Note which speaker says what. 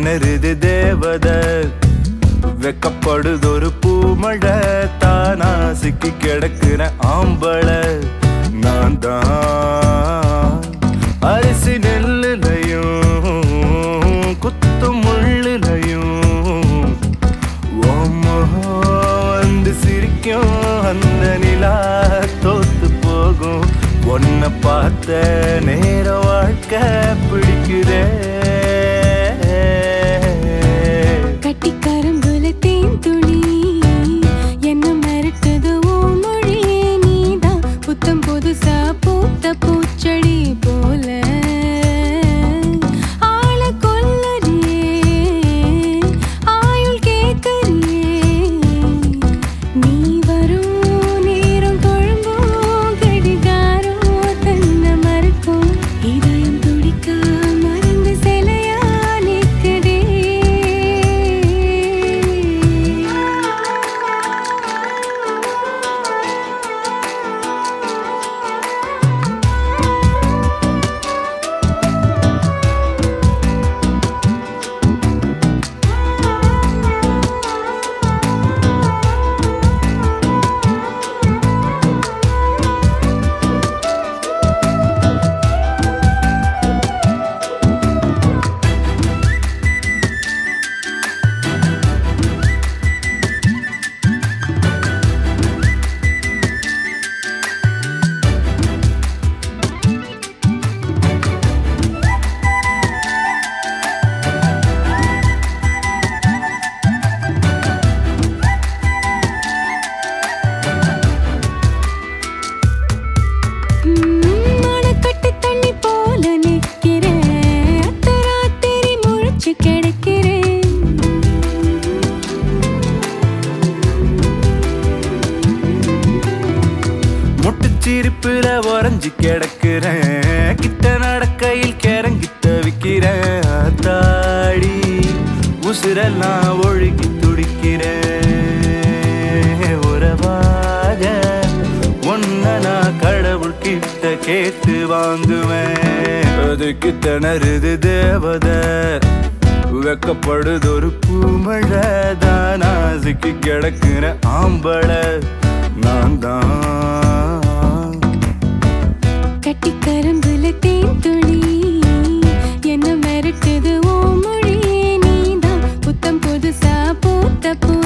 Speaker 1: திணறுது தேவத வெக்கப்படுதொரு பூமழை தானா சிக்கி கிடக்குற ஆம்பள நான் தான் அரிசி நெல்லுலையும் குத்தும் முள்ளுலையும் ஓ வந்து சிரிக்கும் அந்த நிலா தோத்து போகும் ஒன்ன பார்த்த நேர வாழ்க்கை பிடிக்குதே
Speaker 2: கட்டி கரும்புல தேன் துளி என்ன மிரட்டுது ஓ மொழி நீதான் புத்தம் புதுசா பூத்த பூச்செடி போல ஆள கொல்லறியே ஆயுள் கேட்கறியே நீ வரும் நேரம் தொழும்பும் கடிகாரம் தன்னை மறுக்கும் இதயம் துடிக்க மருந்து சிலையா நிற்குதே மணக்கட்டு தண்ணி போல நிக்கிறேன் அத்தராத்திரி முழிச்சு கிடக்கிறேன்
Speaker 1: முட்டுச்சிரிப்புல உறைஞ்சு கிடக்குறேன் கிட்ட நடக்கையில் கிறங்கி தவிக்கிறேன் தாடி உசுரெல்லாம் ஒழுகி துடிக்கிறேன் உறவாக ஒன்ன நான் கடவுள் கிட்ட கேட்டு வாங்குவேன் அதுக்கு திணறுது தேவத வெக்கப்படுதொரு பூமழை தானா சிக்கி கிடக்குற ஆம்பள நான் தான்
Speaker 2: கட்டி கரும்புல தேன் துளி என்ன மிரட்டுது ஓ மொழி நீதான் புத்தம் புதுசா பூத்த பூ